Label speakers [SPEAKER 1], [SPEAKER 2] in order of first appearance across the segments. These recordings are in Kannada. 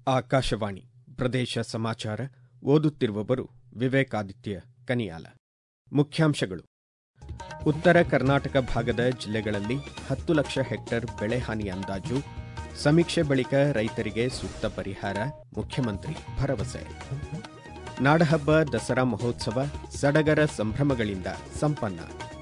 [SPEAKER 1] ಆಕಾಶವಾಣಿ ಪ್ರದೇಶ ಸಮಾಚಾರ ಓದುತ್ತಿರುವವರು ವಿವೇಕಾದಿತ್ಯ ಕನಿಯಾಲ ಮುಖ್ಯಾಂಶಗಳು ಉತ್ತರ ಕರ್ನಾಟಕ ಭಾಗದ ಜಿಲ್ಲೆಗಳಲ್ಲಿ ಹತ್ತು ಲಕ್ಷ ಹೆಕ್ಟೇರ್ ಬೆಳೆ ಹಾನಿ ಅಂದಾಜು ಸಮೀಕ್ಷೆ ಬಳಿಕ ರೈತರಿಗೆ ಸೂಕ್ತ ಪರಿಹಾರ ಮುಖ್ಯಮಂತ್ರಿ ಭರವಸೆ ನಾಡಹಬ್ಬ ದಸರಾ ಮಹೋತ್ಸವ ಸಡಗರ ಸಂಭ್ರಮಗಳಿಂದ ಸಂಪನ್ನ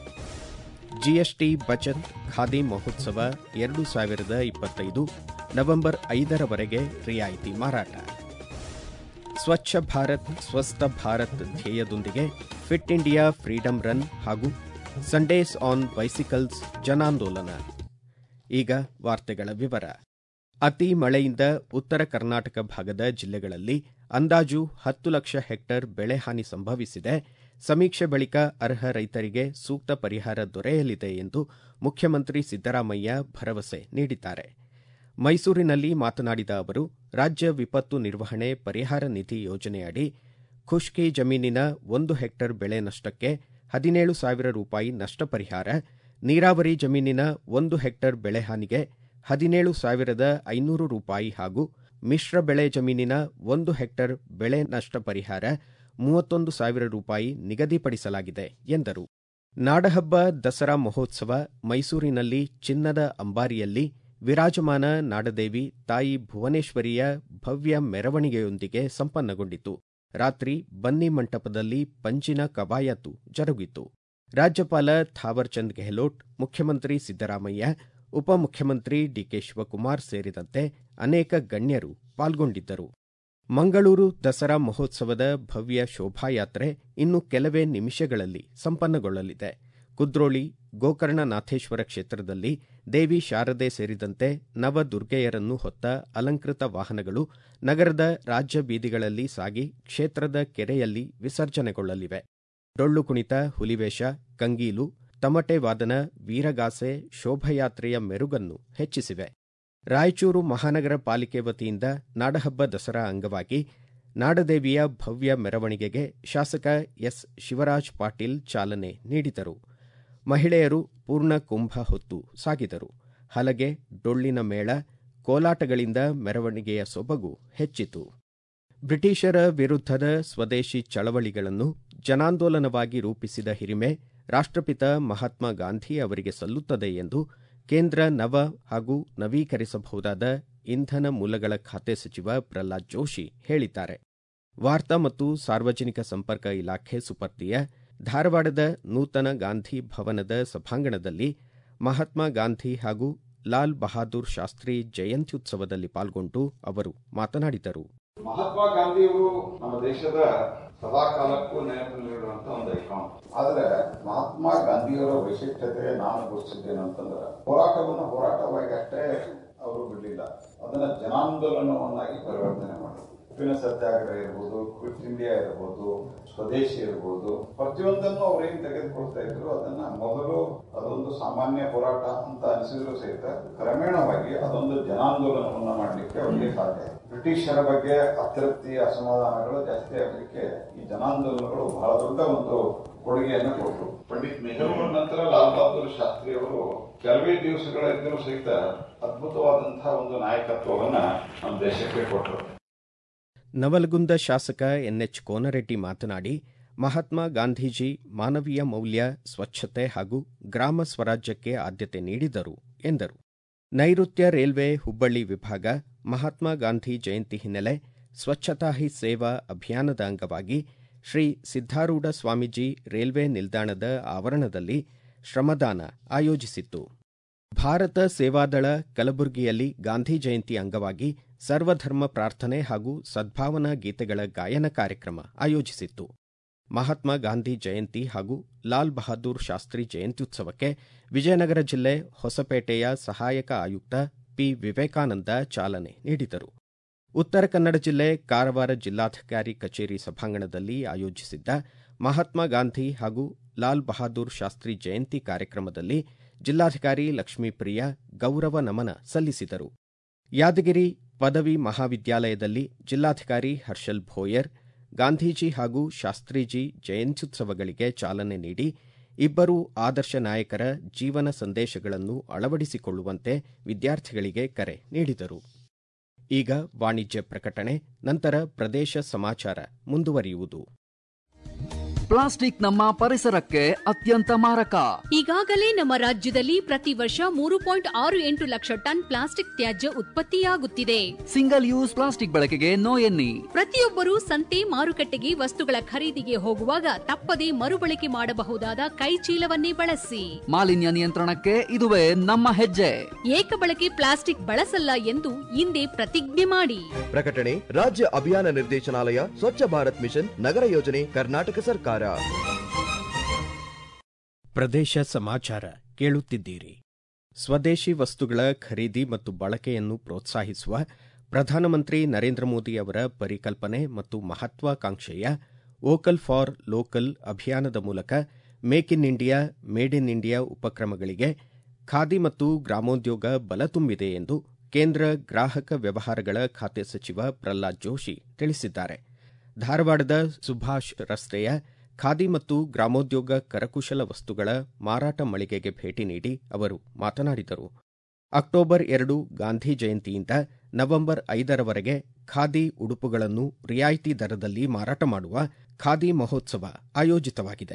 [SPEAKER 1] ಜಿಎಸ್ಟಿ ಬಚತ್ ಖಾದಿ ಮಹೋತ್ಸವ ಎರಡು ಸಾವಿರದ ಇಪ್ಪತ್ತೈದು ನವೆಂಬರ್ ಐದರವರೆಗೆ ರಿಯಾಯಿತಿ ಮಾರಾಟ ಸ್ವಚ್ಛ ಭಾರತ್ ಸ್ವಸ್ಥ ಭಾರತ್ ಧ್ಯೇಯದೊಂದಿಗೆ ಫಿಟ್ ಇಂಡಿಯಾ ಫ್ರೀಡಂ ರನ್ ಹಾಗೂ ಸಂಡೇಸ್ ಆನ್ ಬೈಸಿಕಲ್ಸ್ ಜನಾಂದೋಲನ ಈಗ ವಾರ್ತೆಗಳ ವಿವರ ಅತಿ ಮಳೆಯಿಂದ ಉತ್ತರ ಕರ್ನಾಟಕ ಭಾಗದ ಜಿಲ್ಲೆಗಳಲ್ಲಿ ಅಂದಾಜು ಹತ್ತು ಲಕ್ಷ ಹೆಕ್ಟೇರ್ ಬೆಳೆ ಹಾನಿ ಸಂಭವಿಸಿದೆ ಸಮೀಕ್ಷೆ ಬಳಿಕ ಅರ್ಹ ರೈತರಿಗೆ ಸೂಕ್ತ ಪರಿಹಾರ ದೊರೆಯಲಿದೆ ಎಂದು ಮುಖ್ಯಮಂತ್ರಿ ಸಿದ್ದರಾಮಯ್ಯ ಭರವಸೆ ನೀಡಿದ್ದಾರೆ ಮೈಸೂರಿನಲ್ಲಿ ಮಾತನಾಡಿದ ಅವರು ರಾಜ್ಯ ವಿಪತ್ತು ನಿರ್ವಹಣೆ ಪರಿಹಾರ ನಿಧಿ ಯೋಜನೆಯಡಿ ಖುಷ್ಕಿ ಜಮೀನಿನ ಒಂದು ಹೆಕ್ಟೇರ್ ಬೆಳೆ ನಷ್ಟಕ್ಕೆ ಹದಿನೇಳು ಸಾವಿರ ರೂಪಾಯಿ ನಷ್ಟ ಪರಿಹಾರ ನೀರಾವರಿ ಜಮೀನಿನ ಒಂದು ಹೆಕ್ಟೇರ್ ಬೆಳೆ ಹಾನಿಗೆ ಹದಿನೇಳು ಸಾವಿರದ ಐನೂರು ರೂಪಾಯಿ ಹಾಗೂ ಮಿಶ್ರ ಬೆಳೆ ಜಮೀನಿನ ಒಂದು ಹೆಕ್ಟೇರ್ ಬೆಳೆ ನಷ್ಟ ಪರಿಹಾರ ಮೂವತ್ತೊಂದು ಸಾವಿರ ರೂಪಾಯಿ ನಿಗದಿಪಡಿಸಲಾಗಿದೆ ಎಂದರು ನಾಡಹಬ್ಬ ದಸರಾ ಮಹೋತ್ಸವ ಮೈಸೂರಿನಲ್ಲಿ ಚಿನ್ನದ ಅಂಬಾರಿಯಲ್ಲಿ ವಿರಾಜಮಾನ ನಾಡದೇವಿ ತಾಯಿ ಭುವನೇಶ್ವರಿಯ ಭವ್ಯ ಮೆರವಣಿಗೆಯೊಂದಿಗೆ ಸಂಪನ್ನಗೊಂಡಿತು ರಾತ್ರಿ ಬನ್ನಿ ಮಂಟಪದಲ್ಲಿ ಪಂಜಿನ ಕವಾಯತು ಜರುಗಿತು ರಾಜ್ಯಪಾಲ ಥಾವರ್ಚಂದ್ ಗೆಹ್ಲೋಟ್ ಮುಖ್ಯಮಂತ್ರಿ ಸಿದ್ದರಾಮಯ್ಯ ಉಪಮುಖ್ಯಮಂತ್ರಿ ಡಿಕೆ ಶಿವಕುಮಾರ್ ಸೇರಿದಂತೆ ಅನೇಕ ಗಣ್ಯರು ಪಾಲ್ಗೊಂಡಿದ್ದರು ಮಂಗಳೂರು ದಸರಾ ಮಹೋತ್ಸವದ ಭವ್ಯ ಶೋಭಾಯಾತ್ರೆ ಇನ್ನು ಕೆಲವೇ ನಿಮಿಷಗಳಲ್ಲಿ ಸಂಪನ್ನಗೊಳ್ಳಲಿದೆ ಕುದ್ರೋಳಿ ಗೋಕರ್ಣನಾಥೇಶ್ವರ ಕ್ಷೇತ್ರದಲ್ಲಿ ದೇವಿ ಶಾರದೆ ಸೇರಿದಂತೆ ನವದುರ್ಗೆಯರನ್ನು ಹೊತ್ತ ಅಲಂಕೃತ ವಾಹನಗಳು ನಗರದ ರಾಜ್ಯ ಬೀದಿಗಳಲ್ಲಿ ಸಾಗಿ ಕ್ಷೇತ್ರದ ಕೆರೆಯಲ್ಲಿ ವಿಸರ್ಜನೆಗೊಳ್ಳಲಿವೆ ಡೊಳ್ಳು ಕುಣಿತ ಹುಲಿವೇಷ ಕಂಗೀಲು ತಮಟೆ ವಾದನ ವೀರಗಾಸೆ ಶೋಭಯಾತ್ರೆಯ ಮೆರುಗನ್ನು ಹೆಚ್ಚಿಸಿವೆ ರಾಯಚೂರು ಮಹಾನಗರ ಪಾಲಿಕೆ ವತಿಯಿಂದ ನಾಡಹಬ್ಬ ದಸರಾ ಅಂಗವಾಗಿ ನಾಡದೇವಿಯ ಭವ್ಯ ಮೆರವಣಿಗೆಗೆ ಶಾಸಕ ಎಸ್ ಶಿವರಾಜ್ ಪಾಟೀಲ್ ಚಾಲನೆ ನೀಡಿದರು ಮಹಿಳೆಯರು ಪೂರ್ಣ ಕುಂಭ ಹೊತ್ತು ಸಾಗಿದರು ಹಲಗೆ ಡೊಳ್ಳಿನ ಮೇಳ ಕೋಲಾಟಗಳಿಂದ ಮೆರವಣಿಗೆಯ ಸೊಬಗು ಹೆಚ್ಚಿತು ಬ್ರಿಟಿಷರ ವಿರುದ್ಧದ ಸ್ವದೇಶಿ ಚಳವಳಿಗಳನ್ನು ಜನಾಂದೋಲನವಾಗಿ ರೂಪಿಸಿದ ಹಿರಿಮೆ ರಾಷ್ಟ್ರಪಿತ ಮಹಾತ್ಮ ಗಾಂಧಿ ಅವರಿಗೆ ಸಲ್ಲುತ್ತದೆ ಎಂದು ಕೇಂದ್ರ ನವ ಹಾಗೂ ನವೀಕರಿಸಬಹುದಾದ ಇಂಧನ ಮೂಲಗಳ ಖಾತೆ ಸಚಿವ ಪ್ರಹ್ಲಾದ್ ಜೋಶಿ ಹೇಳಿದ್ದಾರೆ ವಾರ್ತಾ ಮತ್ತು ಸಾರ್ವಜನಿಕ ಸಂಪರ್ಕ ಇಲಾಖೆ ಸುಪರ್ದಿಯ ಧಾರವಾಡದ ನೂತನ ಗಾಂಧಿ ಭವನದ ಸಭಾಂಗಣದಲ್ಲಿ ಮಹಾತ್ಮ ಗಾಂಧಿ ಹಾಗೂ ಲಾಲ್ ಬಹಾದೂರ್ ಶಾಸ್ತ್ರಿ ಜಯಂತ್ಯುತ್ಸವದಲ್ಲಿ ಪಾಲ್ಗೊಂಡು ಅವರು ಮಾತನಾಡಿದರು
[SPEAKER 2] ಮಹಾತ್ಮ ಗಾಂಧಿಯವರು ನಮ್ಮ ದೇಶದ ಸದಾ ಕಾಲಕ್ಕೂ ನೆನಪಿನಲ್ಲಿರುವಂತ ಒಂದು ಐಕಾನ್
[SPEAKER 3] ಆದ್ರೆ ಮಹಾತ್ಮ ಗಾಂಧಿಯವರ ವೈಶಿಷ್ಟ್ಯತೆ ನಾನು ಗುರುತಿಸಿದ್ದೇನಂತಂದ್ರೆ ಹೋರಾಟವನ್ನು ಹೋರಾಟವಾಗಿ ಅಷ್ಟೇ ಅವರು ಬಿಡಲಿಲ್ಲ ಅದನ್ನ ಜನಾಂದೋಲನವನ್ನಾಗಿ ಪರಿವರ್ತನೆ ಮಾಡಿದ್ರು ಉಪ್ಪಿನ ಸತ್ಯಾಗ್ರಹ ಇರ್ಬೋದು ಕ್ವಿಟ್ ಇಂಡಿಯಾ ಇರ್ಬೋದು ಸ್ವದೇಶಿ ಇರ್ಬೋದು ಪ್ರತಿಯೊಂದನ್ನು ಅವ್ರೇನ್ ತೆಗೆದುಕೊಳ್ತಾ ಇದ್ರು ಅದನ್ನ ಮೊದಲು ಅದೊಂದು ಸಾಮಾನ್ಯ ಹೋರಾಟ ಅಂತ ಅನಿಸಿದ್ರು ಸಹಿತ ಕ್ರಮೇಣವಾಗಿ ಅದೊಂದು ಜನಾಂದೋಲನವನ್ನ ಮಾಡಲಿಕ್ಕೆ ಅವರಿಗೆ ಸಾಧ್ಯ ಬ್ರಿಟಿಷರ ಬಗ್ಗೆ ಅತೃಪ್ತಿ ಅಸಮಾಧಾನಗಳು ಜಾಸ್ತಿ ಆಗಲಿಕ್ಕೆ ಈ ಜನಾಂದೋಲನಗಳು ಬಹಳ ದೊಡ್ಡ ಒಂದು ಕೊಡುಗೆಯನ್ನು ಕೊಟ್ಟರು ಪಂಡಿತ್ ನೆಹರು ನಂತರ ಲಾಲ್ ಬಹದ್ದೂರ್ ಶಾಸ್ತ್ರಿ ಅವರು ಕೆಲವೇ ದಿವಸಗಳ ಇದ್ದರೂ ಸಹಿತ ಅದ್ಭುತವಾದಂತಹ ಒಂದು ನಾಯಕತ್ವವನ್ನ ನಮ್ಮ ದೇಶಕ್ಕೆ ಕೊಟ್ಟರು
[SPEAKER 1] ನವಲಗುಂದ ಶಾಸಕ ಎನ್ಎಚ್ ಕೋನರೆಡ್ಡಿ ಮಾತನಾಡಿ ಮಹಾತ್ಮ ಗಾಂಧೀಜಿ ಮಾನವೀಯ ಮೌಲ್ಯ ಸ್ವಚ್ಛತೆ ಹಾಗೂ ಗ್ರಾಮ ಸ್ವರಾಜ್ಯಕ್ಕೆ ಆದ್ಯತೆ ನೀಡಿದರು ಎಂದರು ನೈಋತ್ಯ ರೈಲ್ವೆ ಹುಬ್ಬಳ್ಳಿ ವಿಭಾಗ ಮಹಾತ್ಮ ಗಾಂಧಿ ಜಯಂತಿ ಹಿನ್ನೆಲೆ ಸ್ವಚ್ಛತಾ ಹಿ ಸೇವಾ ಅಭಿಯಾನದ ಅಂಗವಾಗಿ ಶ್ರೀ ಸಿದ್ದಾರೂಢ ಸ್ವಾಮೀಜಿ ರೈಲ್ವೆ ನಿಲ್ದಾಣದ ಆವರಣದಲ್ಲಿ ಶ್ರಮದಾನ ಆಯೋಜಿಸಿತ್ತು ಭಾರತ ಸೇವಾದಳ ಕಲಬುರಗಿಯಲ್ಲಿ ಗಾಂಧಿ ಜಯಂತಿ ಅಂಗವಾಗಿ ಸರ್ವಧರ್ಮ ಪ್ರಾರ್ಥನೆ ಹಾಗೂ ಸದ್ಭಾವನಾ ಗೀತೆಗಳ ಗಾಯನ ಕಾರ್ಯಕ್ರಮ ಆಯೋಜಿಸಿತ್ತು ಮಹಾತ್ಮ ಗಾಂಧಿ ಜಯಂತಿ ಹಾಗೂ ಲಾಲ್ ಬಹಾದೂರ್ ಶಾಸ್ತ್ರಿ ಜಯಂತ್ಯುತ್ಸವಕ್ಕೆ ವಿಜಯನಗರ ಜಿಲ್ಲೆ ಹೊಸಪೇಟೆಯ ಸಹಾಯಕ ಆಯುಕ್ತ ಪಿ ವಿವೇಕಾನಂದ ಚಾಲನೆ ನೀಡಿದರು ಉತ್ತರ ಕನ್ನಡ ಜಿಲ್ಲೆ ಕಾರವಾರ ಜಿಲ್ಲಾಧಿಕಾರಿ ಕಚೇರಿ ಸಭಾಂಗಣದಲ್ಲಿ ಆಯೋಜಿಸಿದ್ದ ಮಹಾತ್ಮ ಗಾಂಧಿ ಹಾಗೂ ಲಾಲ್ ಬಹಾದೂರ್ ಶಾಸ್ತ್ರಿ ಜಯಂತಿ ಕಾರ್ಯಕ್ರಮದಲ್ಲಿ ಜಿಲ್ಲಾಧಿಕಾರಿ ಲಕ್ಷ್ಮೀಪ್ರಿಯ ಗೌರವ ನಮನ ಸಲ್ಲಿಸಿದರು ಯಾದಗಿರಿ ಪದವಿ ಮಹಾವಿದ್ಯಾಲಯದಲ್ಲಿ ಜಿಲ್ಲಾಧಿಕಾರಿ ಹರ್ಷಲ್ ಭೋಯರ್ ಗಾಂಧೀಜಿ ಹಾಗೂ ಶಾಸ್ತ್ರೀಜಿ ಜಯಂತ್ಯುತ್ಸವಗಳಿಗೆ ಚಾಲನೆ ನೀಡಿ ಇಬ್ಬರೂ ಆದರ್ಶ ನಾಯಕರ ಜೀವನ ಸಂದೇಶಗಳನ್ನು ಅಳವಡಿಸಿಕೊಳ್ಳುವಂತೆ ವಿದ್ಯಾರ್ಥಿಗಳಿಗೆ ಕರೆ ನೀಡಿದರು ಈಗ ವಾಣಿಜ್ಯ ಪ್ರಕಟಣೆ ನಂತರ ಪ್ರದೇಶ ಸಮಾಚಾರ ಮುಂದುವರಿಯುವುದು
[SPEAKER 4] ಪ್ಲಾಸ್ಟಿಕ್ ನಮ್ಮ ಪರಿಸರಕ್ಕೆ ಅತ್ಯಂತ ಮಾರಕ
[SPEAKER 5] ಈಗಾಗಲೇ ನಮ್ಮ ರಾಜ್ಯದಲ್ಲಿ ಪ್ರತಿ ವರ್ಷ ಮೂರು ಪಾಯಿಂಟ್ ಆರು ಎಂಟು ಲಕ್ಷ ಟನ್ ಪ್ಲಾಸ್ಟಿಕ್ ತ್ಯಾಜ್ಯ ಉತ್ಪತ್ತಿಯಾಗುತ್ತಿದೆ
[SPEAKER 4] ಸಿಂಗಲ್ ಯೂಸ್ ಪ್ಲಾಸ್ಟಿಕ್ ಬಳಕೆಗೆ ನೋ ಎನ್ನಿ
[SPEAKER 5] ಪ್ರತಿಯೊಬ್ಬರೂ ಸಂತೆ ಮಾರುಕಟ್ಟೆಗೆ ವಸ್ತುಗಳ ಖರೀದಿಗೆ ಹೋಗುವಾಗ ತಪ್ಪದೇ ಮರುಬಳಕೆ ಮಾಡಬಹುದಾದ ಕೈ ಚೀಲವನ್ನೇ ಬಳಸಿ
[SPEAKER 4] ಮಾಲಿನ್ಯ ನಿಯಂತ್ರಣಕ್ಕೆ ಇದುವೇ ನಮ್ಮ ಹೆಜ್ಜೆ
[SPEAKER 5] ಏಕಬಳಕೆ ಪ್ಲಾಸ್ಟಿಕ್ ಬಳಸಲ್ಲ ಎಂದು ಇಂದೇ ಪ್ರತಿಜ್ಞೆ ಮಾಡಿ
[SPEAKER 6] ಪ್ರಕಟಣೆ ರಾಜ್ಯ ಅಭಿಯಾನ ನಿರ್ದೇಶನಾಲಯ ಸ್ವಚ್ಛ ಭಾರತ್ ಮಿಷನ್ ನಗರ ಯೋಜನೆ ಕರ್ನಾಟಕ ಸರ್ಕಾರ
[SPEAKER 1] ಪ್ರದೇಶ ಸಮಾಚಾರ ಕೇಳುತ್ತಿದ್ದೀರಿ ಸ್ವದೇಶಿ ವಸ್ತುಗಳ ಖರೀದಿ ಮತ್ತು ಬಳಕೆಯನ್ನು ಪ್ರೋತ್ಸಾಹಿಸುವ ಪ್ರಧಾನಮಂತ್ರಿ ನರೇಂದ್ರ ಮೋದಿ ಅವರ ಪರಿಕಲ್ಪನೆ ಮತ್ತು ಮಹತ್ವಾಕಾಂಕ್ಷೆಯ ವೋಕಲ್ ಫಾರ್ ಲೋಕಲ್ ಅಭಿಯಾನದ ಮೂಲಕ make in India made in India ಉಪಕ್ರಮಗಳಿಗೆ ಖಾದಿ ಮತ್ತು ಗ್ರಾಮೋದ್ಯೋಗ ಬಲ ತುಂಬಿದೆ ಎಂದು ಕೇಂದ್ರ ಗ್ರಾಹಕ ವ್ಯವಹಾರಗಳ ಖಾತೆ ಸಚಿವ ಪ್ರಹ್ಲಾದ್ ಜೋಶಿ ತಿಳಿಸಿದ್ದಾರೆ ಧಾರವಾಡದ ಸುಭಾಷ್ ರಸ್ತೆಯ ಖಾದಿ ಮತ್ತು ಗ್ರಾಮೋದ್ಯೋಗ ಕರಕುಶಲ ವಸ್ತುಗಳ ಮಾರಾಟ ಮಳಿಗೆಗೆ ಭೇಟಿ ನೀಡಿ ಅವರು ಮಾತನಾಡಿದರು ಅಕ್ಟೋಬರ್ ಎರಡು ಗಾಂಧಿ ಜಯಂತಿಯಿಂದ ನವೆಂಬರ್ ಐದರವರೆಗೆ ಖಾದಿ ಉಡುಪುಗಳನ್ನು ರಿಯಾಯಿತಿ ದರದಲ್ಲಿ ಮಾರಾಟ ಮಾಡುವ ಖಾದಿ ಮಹೋತ್ಸವ ಆಯೋಜಿತವಾಗಿದೆ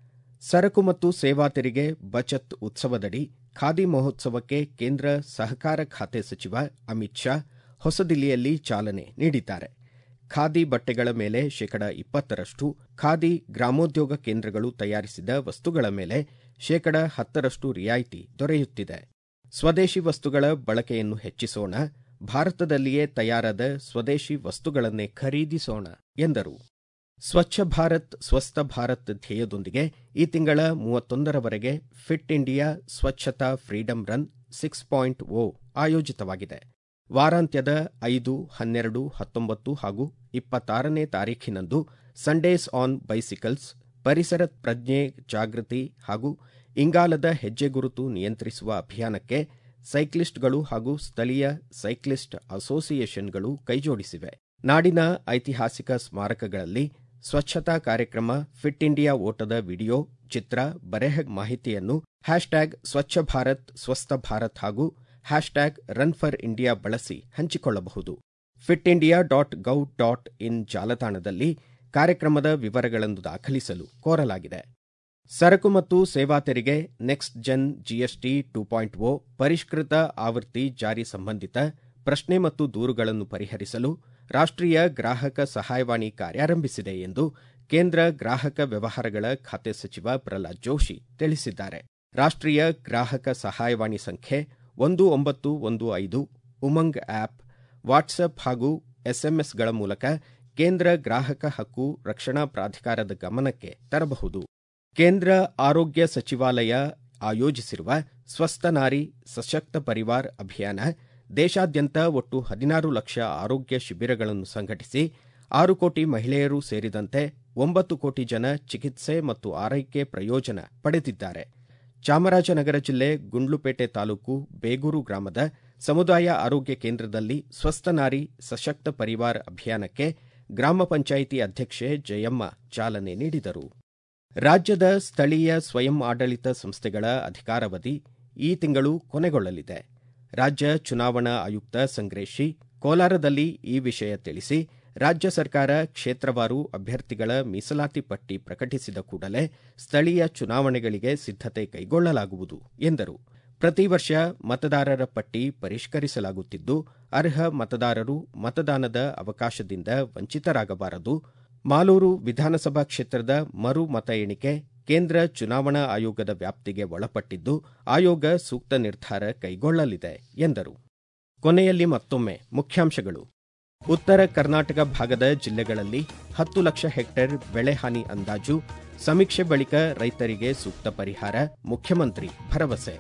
[SPEAKER 1] ಸರಕು ಮತ್ತು ಸೇವಾ ತೆರಿಗೆ ಬಚತ್ ಉತ್ಸವದಡಿ ಖಾದಿ ಮಹೋತ್ಸವಕ್ಕೆ ಕೇಂದ್ರ ಸಹಕಾರ ಖಾತೆ ಸಚಿವ ಅಮಿತ್ ಶಾ ಹೊಸದಿಲ್ಲಿಯಲ್ಲಿ ಚಾಲನೆ ನೀಡಿದ್ದಾರೆ ಖಾದಿ ಬಟ್ಟೆಗಳ ಮೇಲೆ ಶೇಕಡ ಇಪ್ಪತ್ತರಷ್ಟು ಖಾದಿ ಗ್ರಾಮೋದ್ಯೋಗ ಕೇಂದ್ರಗಳು ತಯಾರಿಸಿದ ವಸ್ತುಗಳ ಮೇಲೆ ಶೇಕಡ ಹತ್ತರಷ್ಟು ರಿಯಾಯಿತಿ ದೊರೆಯುತ್ತಿದೆ ಸ್ವದೇಶಿ ವಸ್ತುಗಳ ಬಳಕೆಯನ್ನು ಹೆಚ್ಚಿಸೋಣ ಭಾರತದಲ್ಲಿಯೇ ತಯಾರಾದ ಸ್ವದೇಶಿ ವಸ್ತುಗಳನ್ನೇ ಖರೀದಿಸೋಣ ಎಂದರು ಸ್ವಚ್ಛ ಭಾರತ್ ಸ್ವಸ್ಥ ಭಾರತ್ ಧ್ಯೇಯದೊಂದಿಗೆ ಈ ತಿಂಗಳ ಮೂವತ್ತೊಂದರವರೆಗೆ fit India Swachhata freedom run six point o ಆಯೋಜಿತವಾಗಿದೆ ವಾರಾಂತ್ಯದ ಐದು ಹನ್ನೆರಡು ಹತ್ತೊಂಬತ್ತು ಹಾಗೂ ಇಪ್ಪತ್ತಾರನೇ ತಾರೀಖಿನಂದು ಸಂಡೇಸ್ ಆನ್ ಬೈಸಿಕಲ್ಸ್ ಪರಿಸರ ಪ್ರಜ್ಞೆ ಜಾಗೃತಿ ಹಾಗೂ ಇಂಗಾಲದ ಹೆಜ್ಜೆ ಗುರುತು ನಿಯಂತ್ರಿಸುವ ಅಭಿಯಾನಕ್ಕೆ ಸೈಕ್ಲಿಸ್ಟ್ಗಳು ಹಾಗೂ ಸ್ಥಳೀಯ ಸೈಕ್ಲಿಸ್ಟ್ ಅಸೋಸಿಯೇಷನ್ಗಳು ಕೈಜೋಡಿಸಿವೆ ನಾಡಿನ ಐತಿಹಾಸಿಕ ಸ್ಮಾರಕಗಳಲ್ಲಿ ಸ್ವಚ್ಛತಾ ಕಾರ್ಯಕ್ರಮ ಫಿಟ್ ಇಂಡಿಯಾ ಓಟದ ವಿಡಿಯೋ ಚಿತ್ರ ಬರೆಹ ಮಾಹಿತಿಯನ್ನು ಹ್ಯಾಶ್ಟ್ಯಾಗ್ ಸ್ವಚ್ಛ ಭಾರತ್ ಸ್ವಸ್ಥ ಭಾರತ್ ಹಾಗೂ ಹ್ಯಾಶ್ಟ್ಯಾಗ್ ರನ್ ಫಾರ್ ಇಂಡಿಯಾ ಬಳಸಿ ಹಂಚಿಕೊಳ್ಳಬಹುದು fit India dot gov dot in ಜಾಲತಾಣದಲ್ಲಿ ಕಾರ್ಯಕ್ರಮದ ವಿವರಗಳನ್ನು ದಾಖಲಿಸಲು ಕೋರಲಾಗಿದೆ ಸರಕು ಮತ್ತು ಸೇವಾ ತೆರಿಗೆ next gen GST two point o ಪರಿಷ್ಕೃತ ಆವೃತ್ತಿ ಜಾರಿ ಸಂಬಂಧಿತ ಪ್ರಶ್ನೆ ಮತ್ತು ದೂರುಗಳನ್ನು ಪರಿಹರಿಸಲು ರಾಷ್ಟ್ರೀಯ ಗ್ರಾಹಕ ಸಹಾಯವಾಣಿ ಕಾರ್ಯಾರಂಭಿಸಿದೆ ಎಂದು ಕೇಂದ್ರ ಗ್ರಾಹಕ ವ್ಯವಹಾರಗಳ ಖಾತೆ ಸಚಿವ ಪ್ರಹ್ಲಾದ್ ಜೋಶಿ ತಿಳಿಸಿದ್ದಾರೆ ರಾಷ್ಟ್ರೀಯ ಗ್ರಾಹಕ ಸಹಾಯವಾಣಿ ಸಂಖ್ಯೆ ಒಂದು ಒಂಬತ್ತು ಒಂದು ಐದು ಉಮಂಗ್ ಆಪ್ ವಾಟ್ಸಪ್ ಹಾಗೂ ಎಸ್ಎಂಎಸ್ಗಳ ಮೂಲಕ ಕೇಂದ್ರ ಗ್ರಾಹಕ ಹಕ್ಕು ರಕ್ಷಣಾ ಪ್ರಾಧಿಕಾರದ ಗಮನಕ್ಕೆ ತರಬಹುದು ಕೇಂದ್ರ ಆರೋಗ್ಯ ಸಚಿವಾಲಯ ಆಯೋಜಿಸಿರುವ ಸ್ವಸ್ಥ ನಾರಿ ಸಶಕ್ತ ಪರಿವಾರ್ ಅಭಿಯಾನ ದೇಶಾದ್ಯಂತ ಒಟ್ಟು ಹದಿನಾರು ಲಕ್ಷ ಆರೋಗ್ಯ ಶಿಬಿರಗಳನ್ನು ಸಂಘಟಿಸಿ ಆರು ಕೋಟಿ ಮಹಿಳೆಯರು ಸೇರಿದಂತೆ ಒಂಬತ್ತು ಕೋಟಿ ಜನ ಚಿಕಿತ್ಸೆ ಮತ್ತು ಆರೈಕೆ ಪ್ರಯೋಜನ ಪಡೆದಿದ್ದಾರೆ ಚಾಮರಾಜನಗರ ಜಿಲ್ಲೆ ಗುಂಡ್ಲುಪೇಟೆ ತಾಲೂಕು ಬೇಗೂರು ಗ್ರಾಮದ ಸಮುದಾಯ ಆರೋಗ್ಯ ಕೇಂದ್ರದಲ್ಲಿ ಸ್ವಸ್ಥ ನಾರಿ ಸಶಕ್ತ ಪರಿವಾರ್ ಅಭಿಯಾನಕ್ಕೆ ಗ್ರಾಮ ಪಂಚಾಯಿತಿ ಅಧ್ಯಕ್ಷೆ ಜಯಮ್ಮ ಚಾಲನೆ ನೀಡಿದರು ರಾಜ್ಯದ ಸ್ಥಳೀಯ ಸ್ವಯಂ ಆಡಳಿತ ಸಂಸ್ಥೆಗಳ ಅಧಿಕಾರಾವಧಿ ಈ ತಿಂಗಳು ಕೊನೆಗೊಳ್ಳಲಿದೆ ರಾಜ್ಯ ಚುನಾವಣಾ ಆಯುಕ್ತ ಸಂಗ್ರೇಶಿ ಕೋಲಾರದಲ್ಲಿ ಈ ವಿಷಯ ತಿಳಿಸಿ ರಾಜ್ಯ ಸರ್ಕಾರ ಕ್ಷೇತ್ರವಾರು ಅಭ್ಯರ್ಥಿಗಳ ಮೀಸಲಾತಿ ಪಟ್ಟಿ ಪ್ರಕಟಿಸಿದ ಕೂಡಲೇ ಸ್ಥಳೀಯ ಚುನಾವಣೆಗಳಿಗೆ ಸಿದ್ಧತೆ ಕೈಗೊಳ್ಳಲಾಗುವುದು ಎಂದರು ಪ್ರತಿ ವರ್ಷ ಮತದಾರರ ಪಟ್ಟಿ ಪರಿಷ್ಕರಿಸಲಾಗುತ್ತಿದ್ದು ಅರ್ಹ ಮತದಾರರು ಮತದಾನದ ಅವಕಾಶದಿಂದ ವಂಚಿತರಾಗಬಾರದು ಮಾಲೂರು ವಿಧಾನಸಭಾ ಕ್ಷೇತ್ರದ ಮರು ಮತ ಎಣಿಕೆ ಕೇಂದ್ರ ಚುನಾವಣಾ ಆಯೋಗದ ವ್ಯಾಪ್ತಿಗೆ ಒಳಪಟ್ಟಿದ್ದು ಆಯೋಗ ಸೂಕ್ತ ನಿರ್ಧಾರ ಕೈಗೊಳ್ಳಲಿದೆ ಎಂದರು ಕೊನೆಯಲ್ಲಿ ಮತ್ತೊಮ್ಮೆ ಮುಖ್ಯಾಂಶಗಳು ಉತ್ತರ ಕರ್ನಾಟಕ ಭಾಗದ ಜಿಲ್ಲೆಗಳಲ್ಲಿ ಹತ್ತು ಲಕ್ಷ ಹೆಕ್ಟೇರ್ ಬೆಳೆ ಹಾನಿ ಅಂದಾಜು ಸಮೀಕ್ಷೆ ಬಳಿಕ ರೈತರಿಗೆ ಸೂಕ್ತ ಪರಿಹಾರ ಮುಖ್ಯಮಂತ್ರಿ ಭರವಸೆ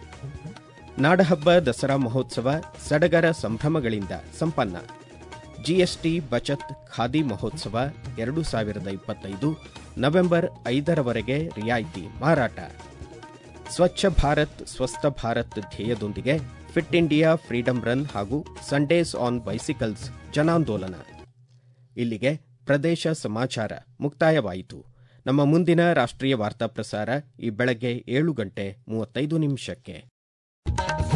[SPEAKER 1] ನಾಡಹಬ್ಬ ದಸರಾ ಮಹೋತ್ಸವ ಸಡಗರ ಸಂಭ್ರಮಗಳಿಂದ ಸಂಪನ್ನ ಜಿಎಸ್ಟಿ ಬಚತ್ ಖಾದಿ ಮಹೋತ್ಸವ ಎರಡು ಸಾವಿರದ ಇಪ್ಪತ್ತೈದು ನವೆಂಬರ್ ಐದರವರೆಗೆ ರಿಯಾಯಿತಿ ಮಾರಾಟ ಸ್ವಚ್ಛ ಭಾರತ್ ಸ್ವಸ್ಥ ಭಾರತ್ ಧ್ಯೇಯದೊಂದಿಗೆ ಫಿಟ್ ಇಂಡಿಯಾ ಫ್ರೀಡಂ ರನ್ ಹಾಗೂ ಸಂಡೇಸ್ ಆನ್ ಬೈಸಿಕಲ್ಸ್ ಜನಾಂದೋಲನ ಇಲ್ಲಿಗೆ ಪ್ರದೇಶ ಸಮಾಚಾರ ಮುಕ್ತಾಯವಾಯಿತು ನಮ್ಮ ಮುಂದಿನ ರಾಷ್ಟ್ರೀಯ ವಾರ್ತಾ ಪ್ರಸಾರ ಈ ಬೆಳಗ್ಗೆ ಏಳು ಗಂಟೆ ಮೂವತ್ತೈದು ನಿಮಿಷಕ್ಕೆ